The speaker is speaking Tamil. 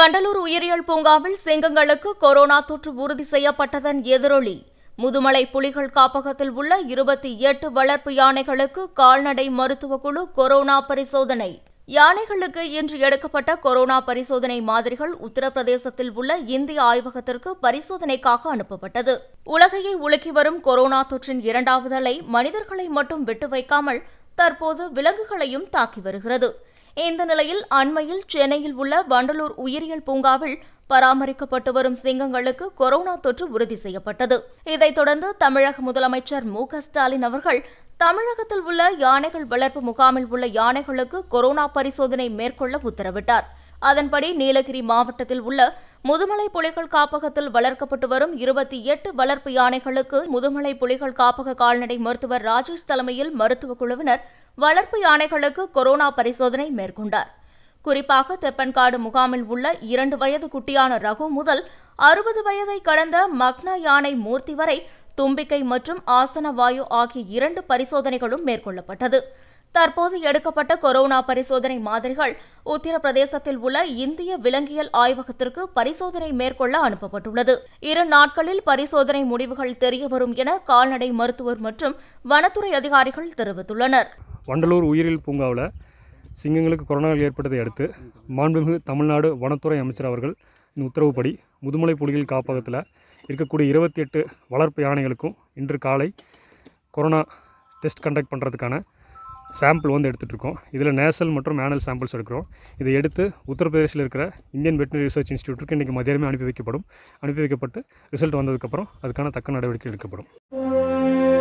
வண்டலூர் உயிரியல் பூங்காவில் சிங்கங்களுக்கு கொரோனா தொற்று உறுதி செய்யப்பட்டதன் எதிரொலி முதுமலை புலிகள் காப்பகத்தில் உள்ள இருபத்தி எட்டு வளர்ப்பு யானைகளுக்கு கால்நடை மருத்துவக் குழு கொரோனா பரிசோதனை யானைகளுக்கு இன்று எடுக்கப்பட்ட கொரோனா பரிசோதனை மாதிரிகள் உத்தரப்பிரதேசத்தில் உள்ள இந்திய ஆய்வகத்திற்கு பரிசோதனைக்காக அனுப்பப்பட்டது உலகையை உலுக்கி வரும் கொரோனா தொற்றின் இரண்டாவது அலை மனிதர்களை மட்டும் விட்டு வைக்காமல் தற்போது விலங்குகளையும் தாக்கி வருகிறது இந்த நிலையில் அண்மையில் சென்னையில் உள்ள வண்டலூர் உயிரியல் பூங்காவில் பராமரிக்கப்பட்டு வரும் சிங்கங்களுக்கு கொரோனா தொற்று உறுதி செய்யப்பட்டது இதைத் தொடர்ந்து தமிழக முதலமைச்சர் மு க ஸ்டாலின் அவர்கள் தமிழகத்தில் உள்ள யானைகள் வளர்ப்பு முகாமில் உள்ள யானைகளுக்கு கொரோனா பரிசோதனை மேற்கொள்ள உத்தரவிட்டார் அதன்படி நீலகிரி மாவட்டத்தில் உள்ள முதுமலை புலிகள் காப்பகத்தில் வளர்க்கப்பட்டு வரும் இருபத்தி எட்டு வளர்ப்பு யானைகளுக்கு முதுமலை புலிகள் காப்பக கால்நடை மருத்துவர் ராஜேஷ் தலைமையில் மருத்துவக் குழுவினர் வளர்ப்பு யானைகளுக்கு கொரோனா பரிசோதனை மேற்கொண்டார் குறிப்பாக தெப்பன்காடு முகாமில் உள்ள இரண்டு வயது குட்டியான ரகு முதல் அறுபது வயதை கடந்த மக்னா யானை மூர்த்தி வரை தும்பிக்கை மற்றும் ஆசன வாயு ஆகிய இரண்டு பரிசோதனைகளும் மேற்கொள்ளப்பட்டது தற்போது எடுக்கப்பட்ட கொரோனா பரிசோதனை மாதிரிகள் உத்தரப்பிரதேசத்தில் உள்ள இந்திய விலங்கியல் ஆய்வகத்திற்கு பரிசோதனை மேற்கொள்ள அனுப்பப்பட்டுள்ளது இரு நாட்களில் பரிசோதனை முடிவுகள் தெரியவரும் என கால்நடை மருத்துவர் மற்றும் வனத்துறை அதிகாரிகள் தெரிவித்துள்ளனர் வண்டலூர் உயிரியல் பூங்காவில் சிங்கங்களுக்கு கொரோனா ஏற்பட்டதை அடுத்து மாண்புமிகு தமிழ்நாடு வனத்துறை அமைச்சர் அவர்கள் இந்த உத்தரவுப்படி முதுமலை புலிகள் காப்பகத்தில் இருக்கக்கூடிய இருபத்தி எட்டு வளர்ப்பு யானைகளுக்கும் இன்று காலை கொரோனா டெஸ்ட் கண்டக்ட் பண்ணுறதுக்கான சாம்பிள் வந்து எடுத்துகிட்டு இருக்கோம் இதில் நேசல் மற்றும் மேனல் சாம்பிள்ஸ் எடுக்கிறோம் இதை எடுத்து உத்தரப்பிரதேசில் இருக்கிற இந்தியன் வெட்டினரி ரிசர்ச் இன்ஸ்டியூட்டுக்கு இன்றைக்கி மதியானமே அனுப்பி வைக்கப்படும் அனுப்பி வைக்கப்பட்டு ரிசல்ட் வந்ததுக்கப்புறம் அதுக்கான தக்க நடவடிக்கை எடுக்கப்படும்